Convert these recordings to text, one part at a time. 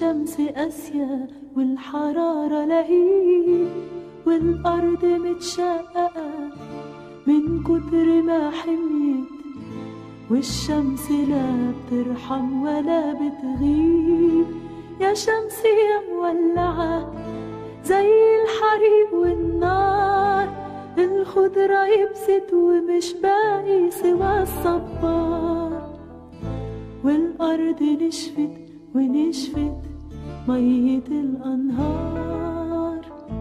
الشمس قاسية والحرارة لهيب والأرض متشققة من كتر ما حميت والشمس لا بترحم ولا بتغيب يا شمس يا مولعة زي الحريق والنار الخضرة يبست ومش باقي سوى الصبار والأرض نشفت ونشفت مية الأنهار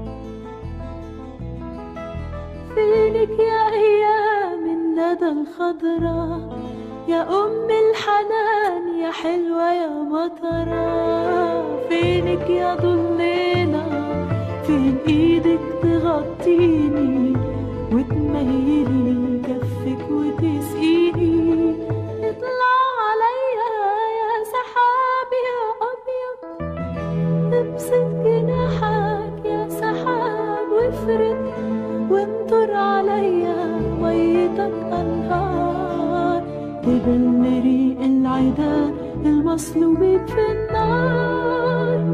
فينك يا أيام الندى الخضرا يا أم الحنان يا حلوة يا مطرة فينك يا ضليلة فين إيدك تغطيني وتميلي كفك وتسقيني اطلع عليا يا سحاب يا أبيض ابسط جناحك يا سحاب وافرد وانطر عليا ميتك أنهار تبل ريق العدا المصلوبين في النار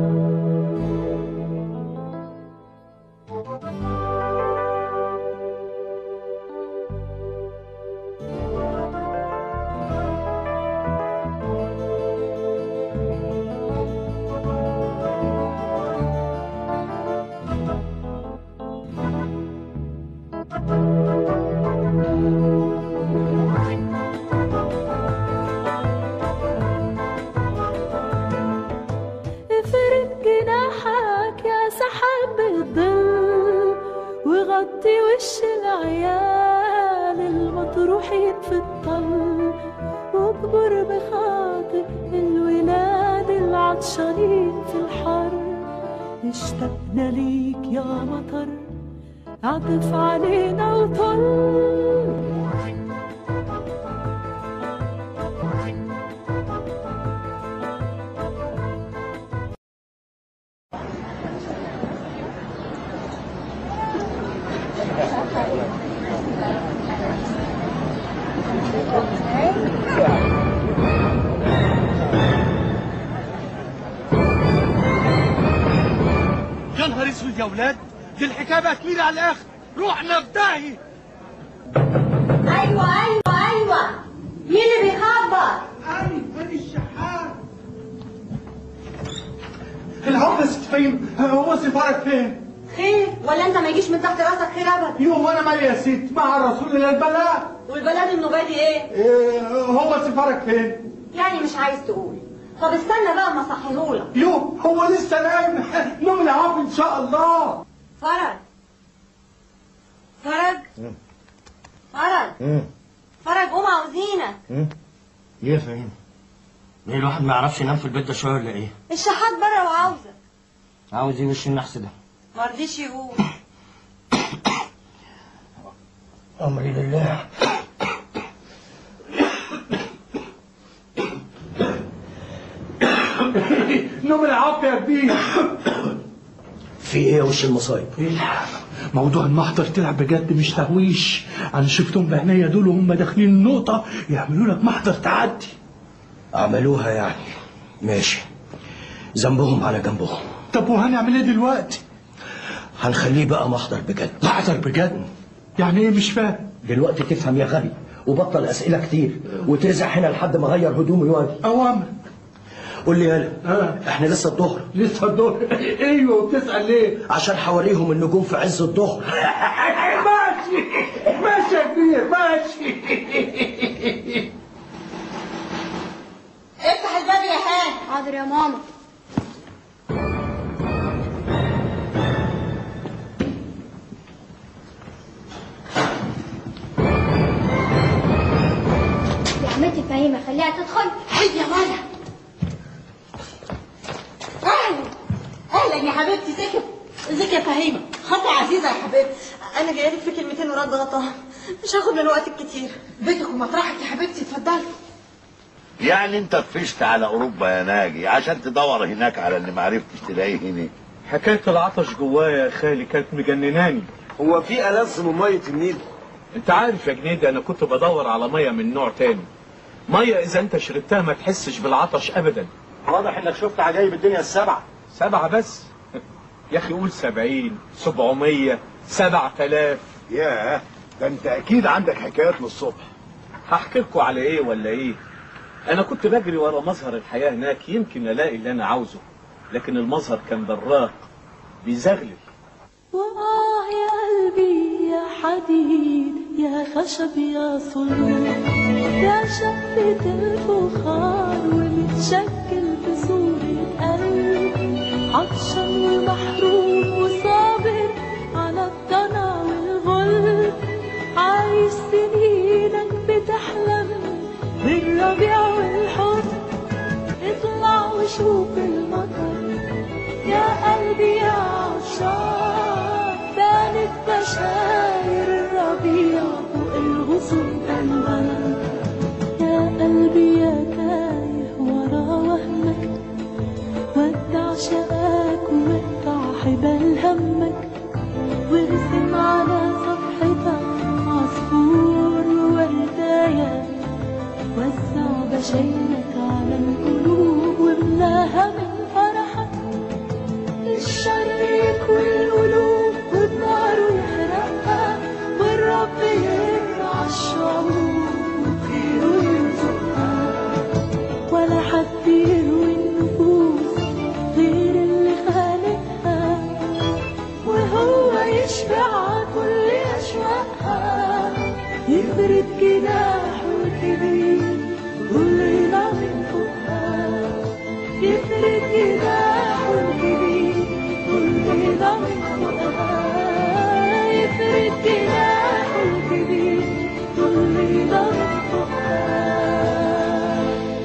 افرد جناحك يا سحاب الظل وغطي وش العيال المطروحين في الطل واكبر بخاطر الولاد العطشانين في الحر اشتقنا ليك يا مطر عطف علينا وطل يا نهار اسود يا ولاد دي الحكايه بقت كبيره على الاخر روحنا في داهيه ايوه ايوه ايوه مين اللي بيخبط انا انا الشحات العمده ست فهيم هو سفارك فين؟ خير ولا انت ما يجيش من تحت راسك خير ابدا يوم وانا مالي يا ست مع الرسول الى البلاء والبلد النوبادي ايه إيه هو سفارك فين؟ يعني مش عايز تقول طب استنى بقى ما اصحيهولك يوم هو لسه نايم نوم العافيه ان شاء الله فرج فرج فرج فرج قوم عاوزينك ليه يا فهيم؟ ليه الواحد ما يعرفش ينام في البيت ده شويه ولا ايه؟ الشحات بره وعاوزك عاوز ايه وش النحس ده؟ ما رضيش يقول امري لله نوم العافيه يا كبير في ايه يا وش المصايب؟ موضوع المحضر تلعب بجد مش تهويش انا شفتهم بعينيا دول وهم داخلين النقطه يعملوا لك محضر تعدي عملوها يعني ماشي ذنبهم على جنبهم طب وهنعمل ايه دلوقتي هنخليه بقى محضر بجد محضر بجد يعني ايه مش فاهم دلوقتي تفهم يا غبي وبطل اسئله كتير وترزع هنا لحد ما اغير هدومي واجي اوامر قول لي يالا آه. احنا لسه الظهر لسه الدور ايوه وبتسال ليه عشان حوريهم النجوم في عز الظهر ماشي ماشي يا كبير ماشي افتح الباب يا هان حاضر يا ماما يا عمتي فهيمة خليها تدخل حي يا مالا اهلا اهلا يا حبيبتي ازيك ازيك يا فهيمه خطوه عزيزه يا حبيبتي انا جايه لك في كلمتين ورد غطاها مش هاخد من وقتك كتير بيتك ومطرحك يا حبيبتي اتفضلي يعني انت فشت على اوروبا يا ناجي عشان تدور هناك على اللي معرفتش تلاقيه هنا حكاية العطش جوايا يا خالي كانت مجنناني هو في ألذ من مية النيل انت عارف يا جنيدي انا كنت بدور على مية من نوع تاني مية اذا انت شربتها ما تحسش بالعطش ابدا واضح انك شفت عجايب الدنيا السبعه سبعة بس يا اخي قول سبعين سبعمية سبعة آلاف ياه ده انت اكيد عندك حكايات من الصبح هحكي لكم على ايه ولا ايه انا كنت بجري ورا مظهر الحياة هناك يمكن الاقي اللي انا عاوزه لكن المظهر كان براق بيزغلل وآه يا قلبي يا حديد يا خشب يا صلب يا شقة الفخار ومتشكل بصورة قلب عطشان ومحروم وصابر على الضنا والغل عايش سنينك بتحلم بالربيع والحزن اطلع وشوف المطر يا قلبي يا عطشان بانت بشاير الربيع فوق الغصن الغلب يا قلبي يا تايه ورا وهمك ودع شقاك وقطع حبال همك وارسم على صفحتك عصفور ووردايه وسع بشايرك على القلوب واملاها من فرحك الشر يكوي القلوب والنار يحرقها والرب يرفع الشعوب وخيره يرزقها ولا حد يروي النفوس غير اللي خالقها وهو يشبع كل أشواقها يفرد جناحه الكبير ويطلع من فوقها يفرد جناحه الكبير ويطلع من فوقها يفرد جناحه الكبير ويطلع من فوقها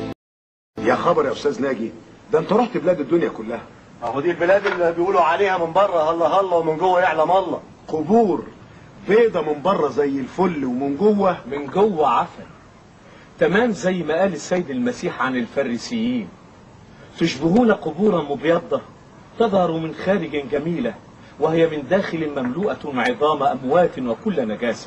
يا خبر يا استاذ ناجي ده انت رحت بلاد الدنيا كلها اهو دي البلاد اللي بيقولوا عليها من بره هلا هلا ومن جوه يعلم الله قبور بيضة من بره زي الفل ومن جوه من جوه عفن تمام زي ما قال السيد المسيح عن الفريسيين تشبهون قبورا مبيضة تظهر من خارج جميلة وهي من داخل مملوءة عظام أموات وكل نجاسة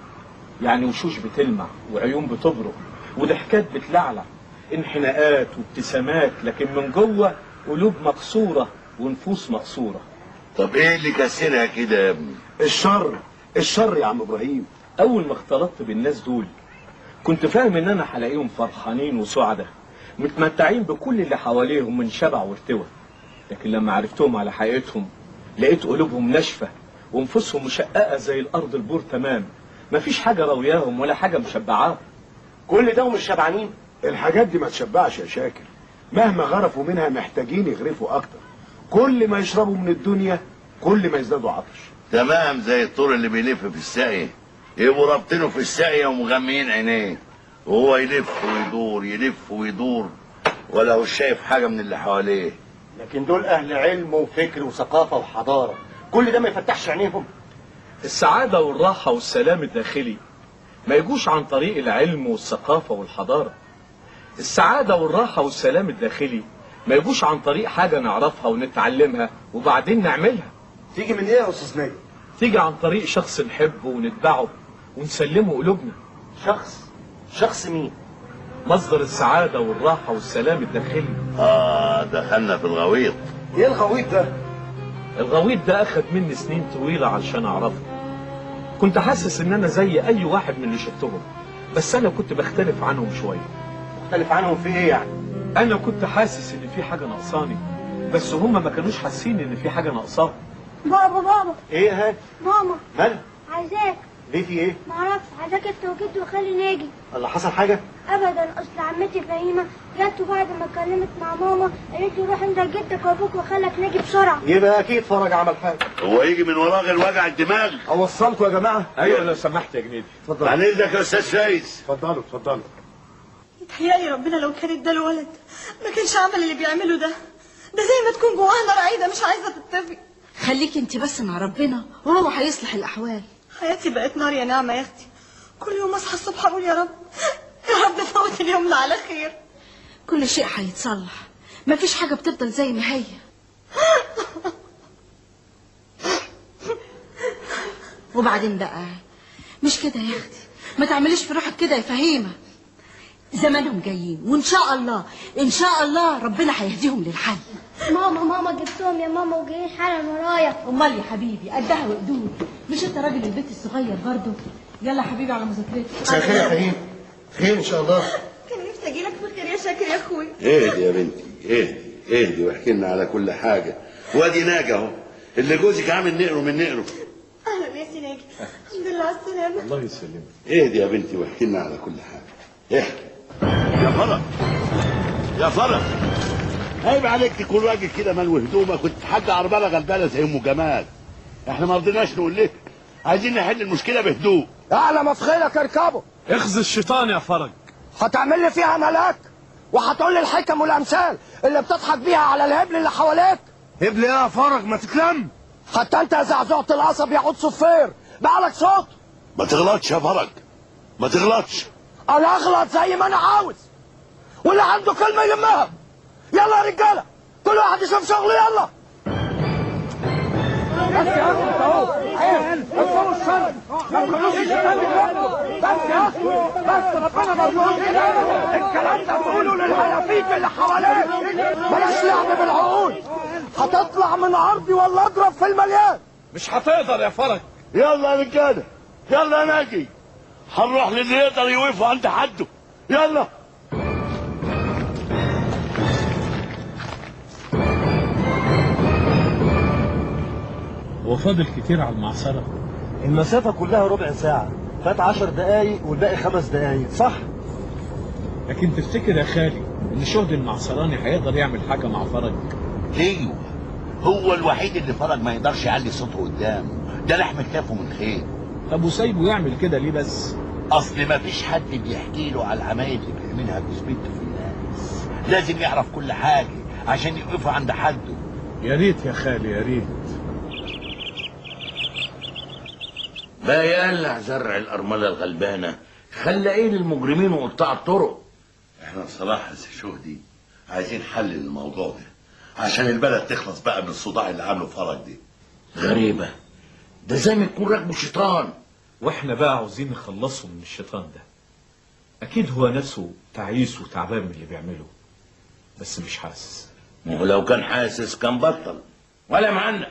يعني وشوش بتلمع وعيون بتبرق وضحكات بتلعلع انحناءات وابتسامات لكن من جوه قلوب مكسورة ونفوس مقصورة طب ايه اللي كسرها كده يا ابني الشر الشر يا عم ابراهيم أول ما اختلطت بالناس دول كنت فاهم إن أنا هلاقيهم فرحانين وسعداء متمتعين بكل اللي حواليهم من شبع وارتوى لكن لما عرفتهم على حقيقتهم لقيت قلوبهم ناشفة ونفوسهم مشققة زي الأرض البور تمام مفيش حاجة راوياهم ولا حاجة مشبعاهم كل ده ومش شبعانين الحاجات دي ما تشبعش يا شاكر مهما غرفوا منها محتاجين يغرفوا اكتر كل ما يشربوا من الدنيا كل ما يزدادوا عطش تمام زي الطور اللي بيلف في الساقية يبقوا رابطينه في الساقية ومغميين عينيه وهو يلف ويدور يلف ويدور ولا هو شايف حاجة من اللي حواليه لكن دول اهل علم وفكر وثقافه وحضاره كل ده ما يفتحش عينيهم السعادة والراحة والسلام الداخلي ما يجوش عن طريق العلم والثقافة والحضارة السعادة والراحة والسلام الداخلي ما يجوش عن طريق حاجة نعرفها ونتعلمها وبعدين نعملها تيجي من ايه يا استاذ ناجي تيجي عن طريق شخص نحبه ونتبعه ونسلمه قلوبنا شخص شخص مين مصدر السعادة والراحة والسلام الداخلي اه دخلنا في الغويط ايه الغويط ده الغويط ده أخد مني سنين طويلة علشان أعرفه كنت حاسس إن أنا زي أي واحد من اللي شفتهم بس أنا كنت بختلف عنهم شوية مختلف عنهم في ايه يعني أنا كنت حاسس إن في حاجة ناقصاني بس هما ما كانوش حاسين إن في حاجة ناقصاهم بابا بابا ايه ها ماما مال عايزاك ليه في ايه معرفش عايزاك انت وجدي وخلي ناجي الله حصل حاجه ابدا اصل عمتي فهيمه جت وبعد ما اتكلمت مع ماما قالت لي روح انت لجدك وابوك وخلك ناجي بسرعه يبقى اكيد فرج عمل حاجه هو يجي من وراه غير وجع الدماغ اوصلكم يا جماعه أيوة لو سمحت يا جنيدي عن اذنك يا استاذ فايز اتفضلوا اتفضلوا يتهيألي ربنا لو كان اداله ولد ما كانش عمل اللي بيعمله ده ده زي ما تكون جواها نار عايده مش عايزه تطفي خليكي انت بس مع ربنا وهو هيصلح الاحوال حياتي بقت نار يا نعمه يا اختي كل يوم اصحى الصبح اقول يا رب يا رب فوت اليوم ده على خير كل شيء هيتصلح مفيش حاجه بتفضل زي ما هي وبعدين بقى مش كده يا اختي ما تعمليش في روحك كده يا فهيمه زمانهم جايين وان شاء الله ان شاء الله ربنا هيهديهم للحل ماما ماما جبتهم يا ماما وجايين حالا ورايا امال يا حبيبي قدها وقدود مش انت راجل البيت الصغير برضه يلا يا حبيبي على مذاكرتك مساء الخير يا فهيم خير ان شاء الله كان نفسي اجي لك في خير يا شاكر يا اخوي اهدي يا بنتي اهدي اهدي واحكي لنا على كل حاجه وادي ناجي اهو اللي جوزك عامل نقره من نقره اهلا يا سيناجي الحمد لله على السلامه الله يسلمك اهدي يا بنتي واحكي لنا على كل حاجه احكي يا فرج يا فرج عيب عليك تكون راجل كده ملو هدومك كنت حاج عربانه غلبانه زي ام جمال احنا ما رضيناش نقول لك عايزين نحل المشكله بهدوء اعلى ما في خيلك اركبه اخذ الشيطان يا فرج هتعمل لي فيها ملاك وهتقول لي الحكم والامثال اللي بتضحك بيها على الهبل اللي حواليك هبل ايه يا فرج ما تتلم حتى انت يا زعزعة القصب يا عود صفير بقالك صوت ما تغلطش يا فرج ما تغلطش انا اغلط زي ما انا عاوز واللي عنده كلمه يلمها يلا يا رجاله كل واحد يشوف شغله يلا بس يا اخي انت اهو انتوا الشر ما تقولوش الشمال بس يا اخي بس ربنا مظلوم الكلام ده تقوله للهلافيت اللي حواليك بلاش لعب بالعقول هتطلع من عرضي ولا اضرب في المليان مش هتقدر يا فرج يلا يا رجاله يلا يا ناجي هنروح للي يقدر يوقفوا عند حده يلا هو فاضل كتير على المعصرة المسافة كلها ربع ساعة فات عشر دقايق والباقي خمس دقايق صح؟ لكن تفتكر يا خالي ان شهد المعصراني هيقدر يعمل حاجة مع فرج ايوه هو الوحيد اللي فرج ما يقدرش يعلي صوته قدامه ده لحم كتافه من خير طب وسايبه يعمل كده ليه بس اصل ما فيش حد بيحكي له على العمايل اللي بيعملها بيثبته في الناس لازم يعرف كل حاجه عشان يوقفوا عند حده يا ريت يا خالي يا ريت بقى يقلع زرع الأرملة الغلبانة خلى ايه للمجرمين وقطاع الطرق احنا بصراحه يا سي شهدي عايزين حل للموضوع ده عشان البلد تخلص بقى من الصداع اللي عامله فرج دي غريبة ده زي ما يكون راكبه شيطان واحنا بقى عاوزين نخلصه من الشيطان ده اكيد هو نفسه تعيس وتعبان من اللي بيعمله بس مش حاسس ما هو لو كان حاسس كان بطل ولا معنا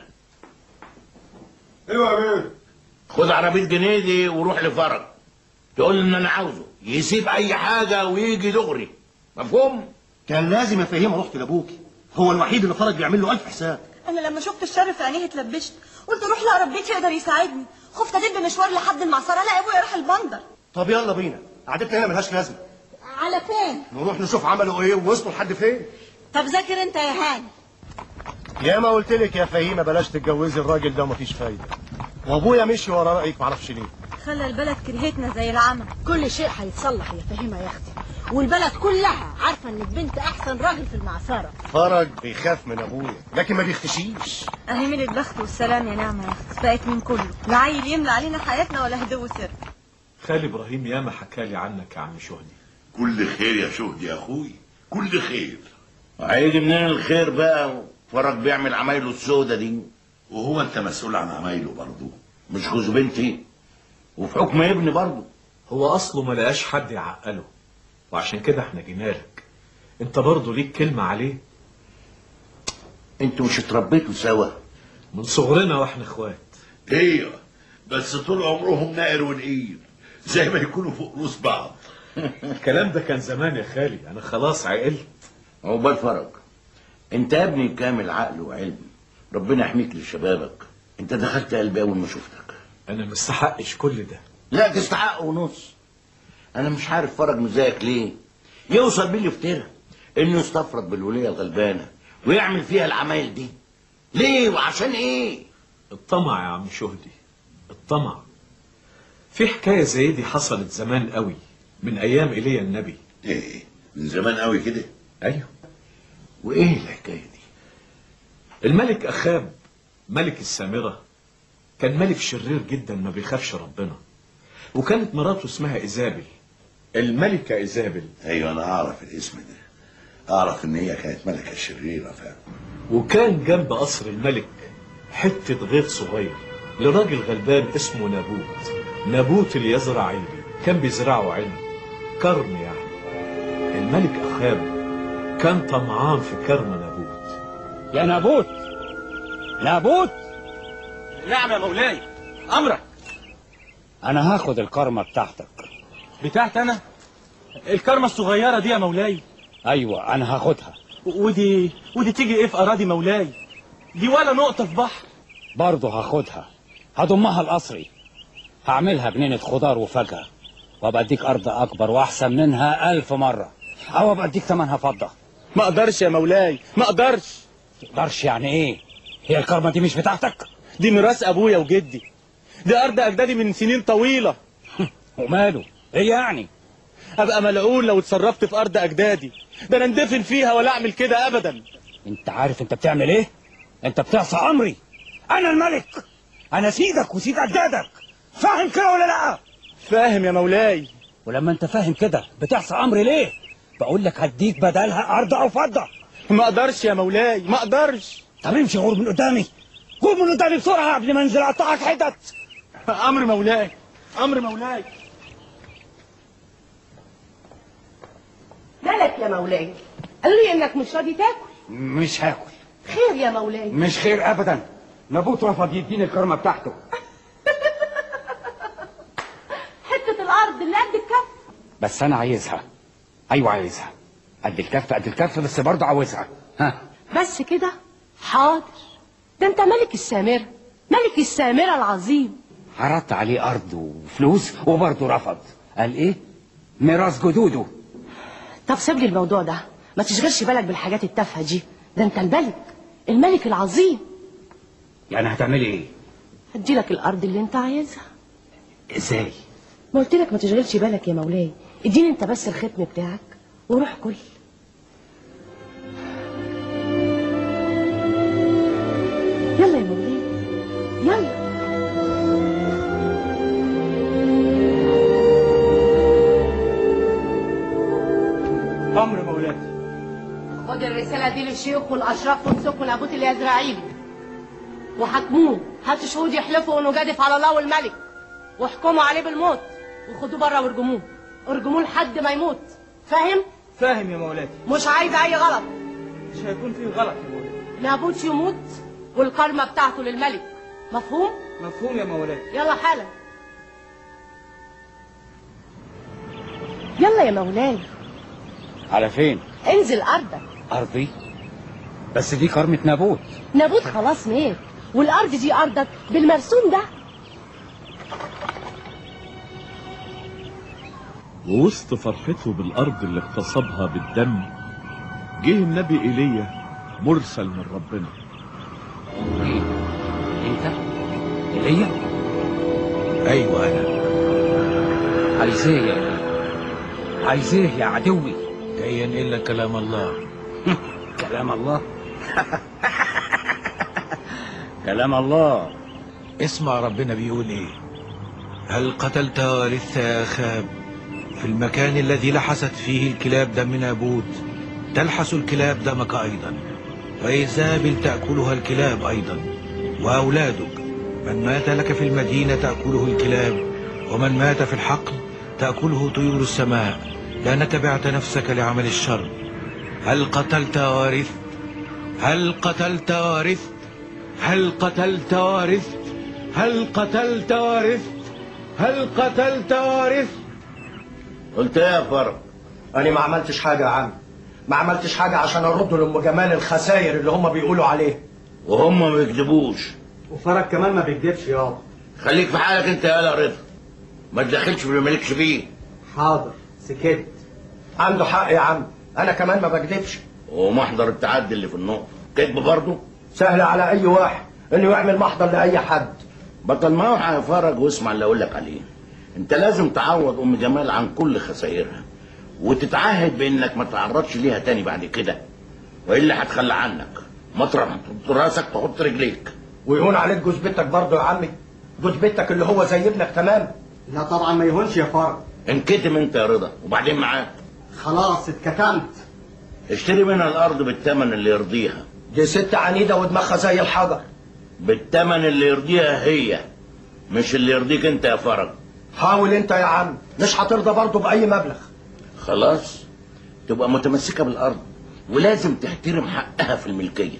ايوه يا بيه خد عربية جنيدي وروح لفرج تقول له ان انا عاوزه يسيب اي حاجة ويجي دغري مفهوم كان لازم يا فهيم رحت لابوكي هو الوحيد اللي فرج بيعمل له ألف حساب انا لما شفت الشر في عينيه اتلبشت قلت اروح لاقرب بيت يقدر يساعدني خفت ادب مشوار لحد المعصره الاقي ابويا راح البندر طب يلا بينا قعدتنا هنا ملهاش لازمة على فين نروح نشوف عملوا ايه ووصلوا لحد فين طب ذاكر انت يا هاني يا ما قلت لك يا فهيمة بلاش تتجوزي الراجل ده ومفيش فايدة وابويا مشي ورا رأيك معرفش ليه خلى البلد كرهتنا زي العمى كل شيء هيتصلح يا فهيمه يا اختي والبلد كلها عارفه انك بنت احسن راجل في المعصره فرج بيخاف من ابويا لكن ما بيختشيش اهي من البخت والسلام يا نعمه يا اختي بقت من كله لا عيل يملى علينا حياتنا ولا هدوء سر خالي ابراهيم ياما حكالي عنك يا عم شهدي كل خير يا شهدي يا اخوي كل خير هيجي منين الخير بقى فرج بيعمل عمايله السودة دي وهو انت مسؤول عن عمايله برضه مش جوز بنتي وفي حكم ابني برضه هو اصله ما لقاش حد يعقله وعشان كده احنا جينا لك انت برضه ليك كلمه عليه انتوا مش اتربيتوا سوا من صغرنا واحنا اخوات ايوه بس طول عمرهم نائر ونقير زي ما يكونوا فوق روس بعض الكلام ده كان زمان يا خالي انا خلاص عقلت عقبال فرج انت يا ابني كامل عقل وعلم ربنا يحميك لشبابك انت دخلت قلبي اول ما شفتك انا مستحقش كل ده لا تستحق ونص انا مش عارف فرج مش زيك ليه يوصل بيه الافتراء انه يستفرد بالوليه الغلبانه ويعمل فيها العمايل دي ليه وعشان ايه الطمع يا عم شهدي الطمع في حكايه زي دي حصلت زمان قوي من ايام ايليا النبي ايه من زمان قوي كده ايوه وايه الحكايه دي الملك اخاب ملك السامره كان ملك شرير جدا ما بيخافش ربنا وكانت مراته اسمها ايزابل الملكه ايزابل ايوه انا اعرف الاسم ده اعرف ان هي كانت ملكه شريره فعلا وكان جنب قصر الملك حته غيط صغير لراجل غلبان اسمه نابوت نابوت اليزرعيلي كان بيزرعه علم كرم يعني الملك أخاب كان طمعان في كرم نابوت يا نابوت نابوت نعم يا مولاي امرك انا هاخد الكرمة بتاعتك بتاعت انا الكرمه الصغيره دي يا مولاي ايوه انا هاخدها ودي ودي تيجي ايه في اراضي مولاي دي ولا نقطه في بحر برضه هاخدها هضمها القصري هعملها جنينة خضار وفاكهة وابقى اديك ارض اكبر واحسن منها الف مرة او ابقى اديك ثمنها فضة ما اقدرش يا مولاي ما اقدرش تقدرش يعني ايه هي الكرمة دي مش بتاعتك دي ميراث ابويا وجدي دي ارض اجدادي من سنين طويله وماله ايه يعني ابقى ملعون لو اتصرفت في ارض اجدادي ده انا اندفن فيها ولا اعمل كده ابدا انت عارف انت بتعمل ايه انت بتعصى امري انا الملك انا سيدك وسيد اجدادك فاهم كده ولا لا فاهم يا مولاي ولما انت فاهم كده بتعصى امري ليه بقول لك هديك بدلها ارض او فضه ما اقدرش يا مولاي ما اقدرش طب امشي غور من قدامي غور من قدامي بسرعه قبل ما انزل اقطعك حتت امر مولاي امر مولاي مالك يا مولاي قالوا لي انك مش راضي تاكل مش هاكل خير يا مولاي مش خير ابدا نابوت رفض يديني الكرمه بتاعته حته الارض اللي قد الكف بس انا عايزها ايوه عايزها قد الكف قد الكف بس برضه عاوزها ها بس كده حاضر ده انت ملك السامره ملك السامره العظيم عرضت عليه ارض وفلوس وبرضه رفض قال ايه ميراث جدوده طب سيب لي الموضوع ده ما تشغلش بالك بالحاجات التافهه دي ده انت الملك الملك العظيم يعني هتعملي ايه هديلك الارض اللي انت عايزها ازاي ما قلت لك ما تشغلش بالك يا مولاي اديني انت بس الختم بتاعك وروح كل يلا يا مولاي يلا امر مولاتي خد الرسالة دي للشيوخ والأشراف وامسكوا نابوت اليزرعيلي وحكموه هاتوا شهود يحلفوا انه جادف على الله والملك واحكموا عليه بالموت وخدوه بره وارجموه ارجموه لحد ما يموت فاهم؟ فاهم يا مولاتي مش عايزة أي غلط مش هيكون فيه غلط يا مولاتي نابوت يموت والكرمة بتاعته للملك مفهوم؟ مفهوم يا مولاتي يلا حالا يلا يا مولاي على فين انزل أرضك ارضي بس دي كرمه نابوت نابوت خلاص مات والأرض دي أرضك بالمرسوم ده ووسط فرحته بالأرض اللي اغتصبها بالدم جه النبي إيليا مرسل من ربنا ايه انت ايليا ايوه انا عايز ايه يا إيليا؟ عايز ايه يا عدوي جاي ينقل لك كلام الله كلام الله كلام الله اسمع ربنا بيقول ايه هل قتلت وارثت يا اخاب في المكان الذي لحست فيه الكلاب دم نابوت تلحس الكلاب دمك ايضا وايزابل تاكلها الكلاب ايضا واولادك من مات لك في المدينه تاكله الكلاب ومن مات في الحقل تاكله طيور السماء لانك بعت نفسك لعمل الشر هل قتلت وارثت هل قتلت وارثت هل قتلت وارثت هل قتلت وارثت هل قتلت وارثت قلت ايه يا فرج انا ما عملتش حاجه يا عم ما عملتش حاجه عشان ارد لام جمال الخساير اللي هم بيقولوا عليه وهم ما بيكذبوش وفرج كمان ما بيكدبش يابا خليك في حالك انت يا رضا ما تدخلش في اللي مالكش فيه حاضر سكت عنده حق يا عم انا كمان ما بكدبش ومحضر التعدي اللي في النقطة كذب برضه سهل على اي واحد انه يعمل محضر لاي حد بطل موحى يا فرج واسمع اللي اقول لك عليه انت لازم تعوض ام جمال عن كل خسائرها وتتعهد بانك ما تعرضش ليها تاني بعد كده والا هتخلى عنك مطرح ما تحط راسك تحط رجليك ويهون عليك جوز بيتك برضه يا عمي جوز بيتك اللي هو زي ابنك تمام لا طبعا ما يهونش يا فرج انكتم انت يا رضا وبعدين معاك خلاص اتكتمت اشتري منها الارض بالثمن اللي يرضيها دي ست عنيده ودماغها زي الحجر بالثمن اللي يرضيها هي مش اللي يرضيك انت يا فرج حاول انت يا عم مش هترضى برضه باي مبلغ خلاص تبقى متمسكة بالأرض ولازم تحترم حقها في الملكية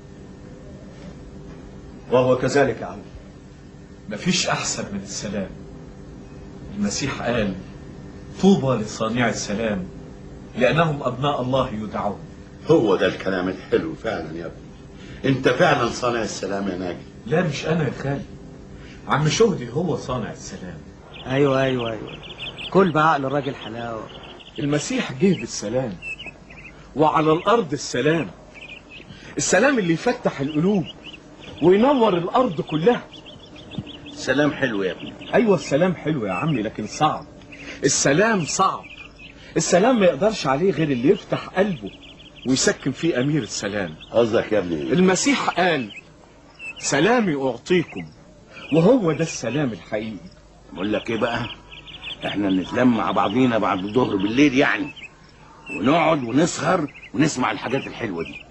وهو كذلك يا عم مفيش أحسن من السلام المسيح قال طوبى لصانع السلام لأنهم أبناء الله يدعون هو ده الكلام الحلو فعلا يا ابني انت فعلا صانع السلام يا ناجي لا مش أنا يا خالي عم شهدي هو صانع السلام ايوه ايوه ايوه كل بعقل الراجل حلاوه المسيح جه بالسلام وعلى الأرض السلام السلام اللي يفتح القلوب وينور الأرض كلها سلام حلو يا ابني أيوة السلام حلو يا عمي لكن صعب السلام صعب السلام ما يقدرش عليه غير اللي يفتح قلبه ويسكن فيه أمير السلام قصدك يا ابني المسيح قال سلامي أعطيكم وهو ده السلام الحقيقي بقول لك ايه بقى احنا نتلم مع بعضينا بعد الظهر بالليل يعني ونقعد ونسهر ونسمع الحاجات الحلوة دي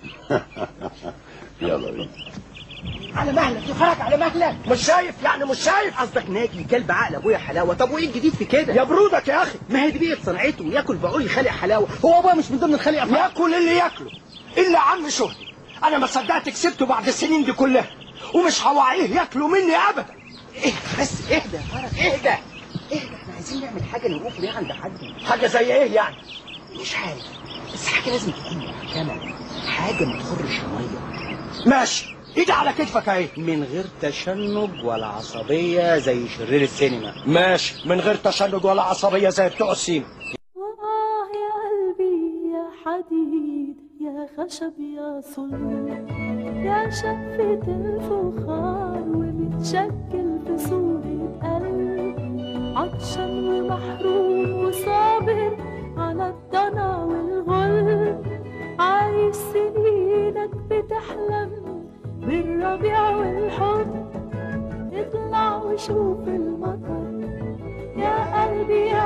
يلا بينا على مهلك يا فرج على مهلك مش شايف يعني مش شايف قصدك ناجي كلب عقل ابويا حلاوه طب وايه الجديد في كده يا برودك يا اخي ما هي دي بيئه صنعته ياكل بقول خالق حلاوه هو ابويا مش من ضمن الخالق ياكل اللي ياكله الا عم شهدي انا ما صدقت كسبته بعد السنين دي كلها ومش هوعيه ياكله مني ابدا ايه بس اهدى يا فرج اهدى اهدى احنا عايزين نعمل حاجه نروح بيها عند حد حاجه زي ايه يعني مش عارف بس حاجه لازم تكون محكمه حاجه ما تخرش الميه ماشي ايدي على كتفك اهي من غير تشنج ولا عصبيه زي شرير السينما ماشي من غير تشنج ولا عصبيه زي بتوع السيما وآه يا قلبي يا حديد يا خشب يا صلب يا شفة الفخار ومتشكل في صورة قلب عطشان ومحروم وصابر على الضنا والغل عايش سنينك بتحلم بالربيع والحب اطلع وشوف المطر يا قلبي يا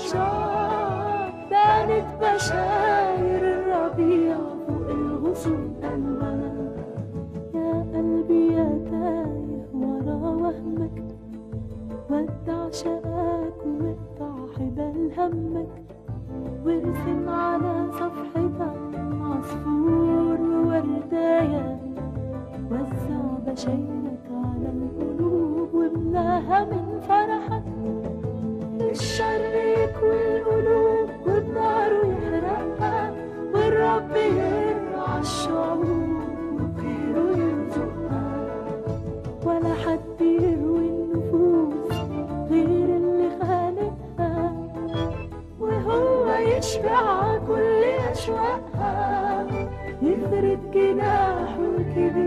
عطشان بانت بشاير الربيع فوق الغصون ألوان يا قلبي يا تايه ورا وهمك ودع شقاك واقطع حبال همك وارسم على صفحتك عصفور ووردايه وزع بشايرك على القلوب واملاها من فرحك الشر يكوي القلوب والنار يحرقها والرب يرعى الشعوب وخيره يرزقها ولا حد يروي النفوس غير اللي خالقها وهو يشبع كل أشواقها يفرد جناحه الكبير